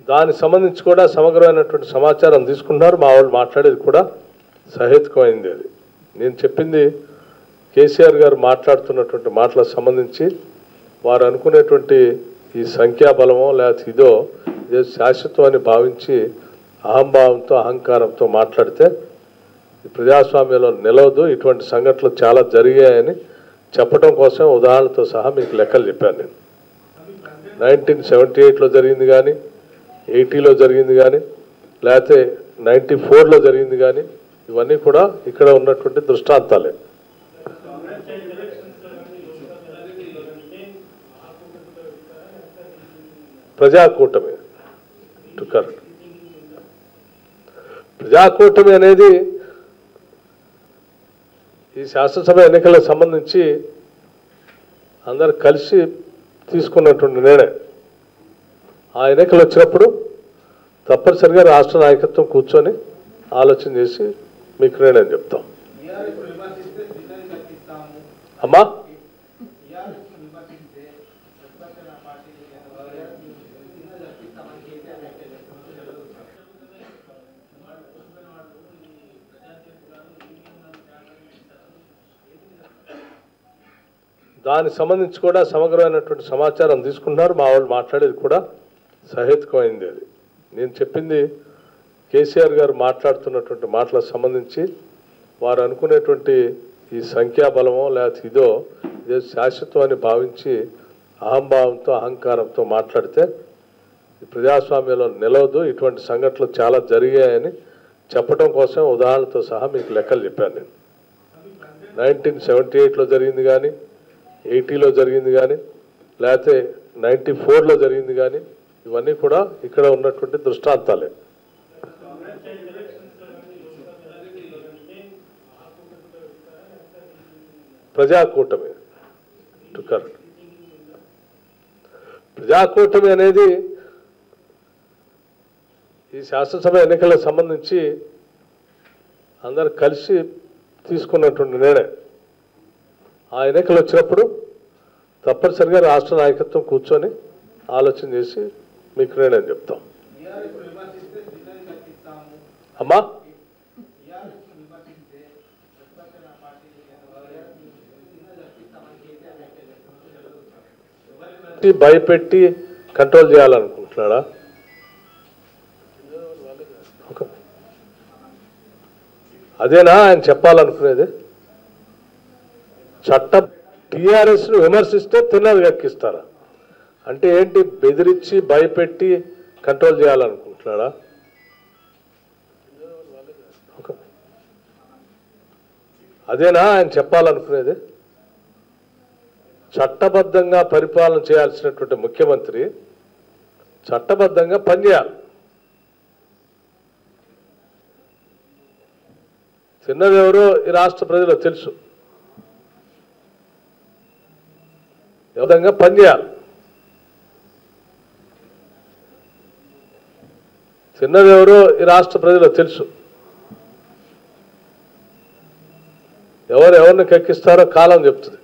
దానికి సంబంధించి కూడా సమగ్రమైనటువంటి సమాచారం తీసుకున్నారు మా వాళ్ళు మాట్లాడేది కూడా సహేతుకమైంది అది నేను చెప్పింది కేసీఆర్ గారు మాట్లాడుతున్నటువంటి మాటలకు సంబంధించి వారు అనుకునేటువంటి ఈ సంఖ్యాబలమో లేకపోతే ఇదో ఇదే శాశ్వతం అని భావించి అహంభావంతో అహంకారంతో మాట్లాడితే ఈ ప్రజాస్వామ్యంలో నిలవదు ఇటువంటి సంఘటనలు చాలా జరిగాయని చెప్పడం కోసం ఉదాహరణతో సహా మీకు లెక్కలు చెప్పాను నేను నైన్టీన్ సెవెంటీ ఎయిట్లో జరిగింది కానీ ఎయిటీలో జరిగింది కానీ లేకపోతే నైంటీ ఫోర్లో జరిగింది కానీ ఇవన్నీ కూడా ఇక్కడ ఉన్నటువంటి దృష్టాంతాలే ప్రజాకూటమి టు కరెక్ట్ ప్రజాకూటమి అనేది ఈ శాసనసభ ఎన్నికలకు సంబంధించి అందరు కలిసి తీసుకున్నటువంటి నిర్ణయం ఆ ఎన్నికలు వచ్చినప్పుడు తప్పనిసరిగా రాష్ట్ర నాయకత్వం కూర్చొని ఆలోచన చేసి మీకు నిర్ణయం చెప్తాం టీఆర్ఎస్ విమర్శిస్తే చిన్నది కట్టిస్తాము అమ్మా టీఆర్ఎస్ విమర్శిస్తే ప్రతిపక్ష పార్టీ చిన్నది కట్టిస్తామని కేసీఆర్ వ్యాఖ్యలు దానికి సంబంధించి కూడా సమగ్రమైనటువంటి సమాచారం తీసుకున్నారు మా వాళ్ళు మాట్లాడేది కూడా సహేతుకమైంది అది నేను చెప్పింది కేసీఆర్ గారు మాట్లాడుతున్నటువంటి మాటలకు సంబంధించి వారు అనుకునేటువంటి ఈ సంఖ్యాబలమో లేకపోతే ఇదో ఇదే శాశ్వతం అని భావించి అహంభావంతో అహంకారంతో మాట్లాడితే ఈ ప్రజాస్వామ్యంలో నిలవదు ఇటువంటి సంఘటనలు చాలా జరిగాయని చెప్పడం కోసం ఉదాహరణతో సహా మీకు లెక్కలు చెప్పాను నేను నైన్టీన్ సెవెంటీ ఎయిట్లో జరిగింది కానీ ఎయిటీలో జరిగింది కానీ లేకపోతే నైంటీ ఫోర్లో జరిగింది కానీ ఇవన్నీ కూడా ఇక్కడ ఉన్నటువంటి దృష్టాంతాలే ప్రజాకూటమి టు కరెక్ట్ ప్రజాకూటమి అనేది ఈ శాసనసభ ఎన్నికలకు సంబంధించి అందరు కలిసి తీసుకున్నటువంటి నిర్ణయం ఆ ఎన్నికలు వచ్చినప్పుడు తప్పనిసరిగా రాష్ట్ర నాయకత్వం కూర్చొని ఆలోచన చేసి మీకు నిర్ణయం చెప్తాం టీఆర్ఎస్ విమర్శిస్తే చిన్నది కట్టిస్తాము అమ్మా టీఆర్ఎస్ విమర్శిస్తే ప్రతిపక్ష పార్టీ చిన్నది కట్టిస్తామని కేసీఆర్ వ్యాఖ్యలు ఈ భయపెట్టి కంట్రోల్ చేయాలనుకుంటున్నాడా ఒక- అదేనా ఆయన చెప్పాలనుకునేది చట్ట టిఆర్ఎస్ ను విమర్శిస్తే తిన్నది ఎక్కిస్తారా అంటే ఏంటి బెదిరించి భయపెట్టి కంట్రోల్ చేయాలనుకుంటున్నాడా ఒక- అదేనా ఆయన చెప్పాలనుకునేది చట్టబద్ధంగా పరిపాలన చేయాల్సినటువంటి ముఖ్యమంత్రి చట్టబద్ధంగా పనిచేయాలి చిన్నదెవరో ఈ రాష్ట్ర ప్రజలకు తెలుసు ఏ విధంగా పనిచేయాలి చిన్నదెవరో ఈ రాష్ట్ర ప్రజలకు తెలుసు ఎవరు ఎవరిని కక్కిస్తారో కాలం చెప్తుంది